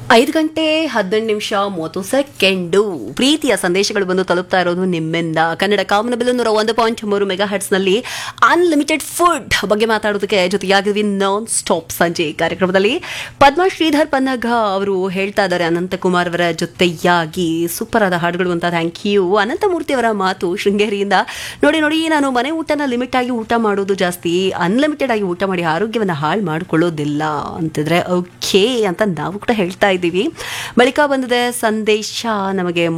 ಐದು ಗಂಟೆ ಹದಿನೆಂಟು ನಿಮಿಷ ಮೂವತ್ತು ಸೆಕೆಂಡು ಪ್ರೀತಿಯ ಸಂದೇಶಗಳು ಬಂದು ತಲುಪ್ತಾ ಇರೋದು ನಿಮ್ಮಿಂದ ಕನ್ನಡ ಕಾಮನಬಿಲ್ ನೂರ ಒಂದು ಪಾಯಿಂಟ್ ಮೂರು ಮೆಗಾ ನಲ್ಲಿ ಅನ್ಲಿಮಿಟೆಡ್ ಫುಡ್ ಬಗ್ಗೆ ಮಾತಾಡೋದಕ್ಕೆ ಜೊತೆಯಾಗಿದ್ವಿ ನಾನ್ ಸ್ಟಾಪ್ ಸಂಜೆ ಕಾರ್ಯಕ್ರಮದಲ್ಲಿ ಪದ್ಮ ಶ್ರೀಧರ್ ಪನ್ನಗ ಅವರು ಹೇಳ್ತಾ ಇದ್ದಾರೆ ಅನಂತಕುಮಾರ್ ಅವರ ಜೊತೆಯಾಗಿ ಸೂಪರ್ ಆದ ಹಾಡುಗಳು ಅಂತ ಥ್ಯಾಂಕ್ ಯು ಅನಂತಮೂರ್ತಿ ಅವರ ಮಾತು ಶೃಂಗೇರಿಯಿಂದ ನೋಡಿ ನೋಡಿ ನಾನು ಮನೆ ಊಟನ ಲಿಮಿಟ್ ಆಗಿ ಊಟ ಮಾಡೋದು ಜಾಸ್ತಿ ಅನ್ಲಿಮಿಟೆಡ್ ಆಗಿ ಊಟ ಮಾಡಿ ಆರೋಗ್ಯವನ್ನು ಹಾಳು ಮಾಡ್ಕೊಳ್ಳೋದಿಲ್ಲ ಅಂತಿದ್ರೆ ಓಕೆ ಅಂತ ನಾವು ಕೂಡ ಹೇಳ್ತಾ ಇದ್ದೀವಿ ಬಳಿಕ ಬಂದಿದೆ ಸಂದೇಶ ನಮಗೆ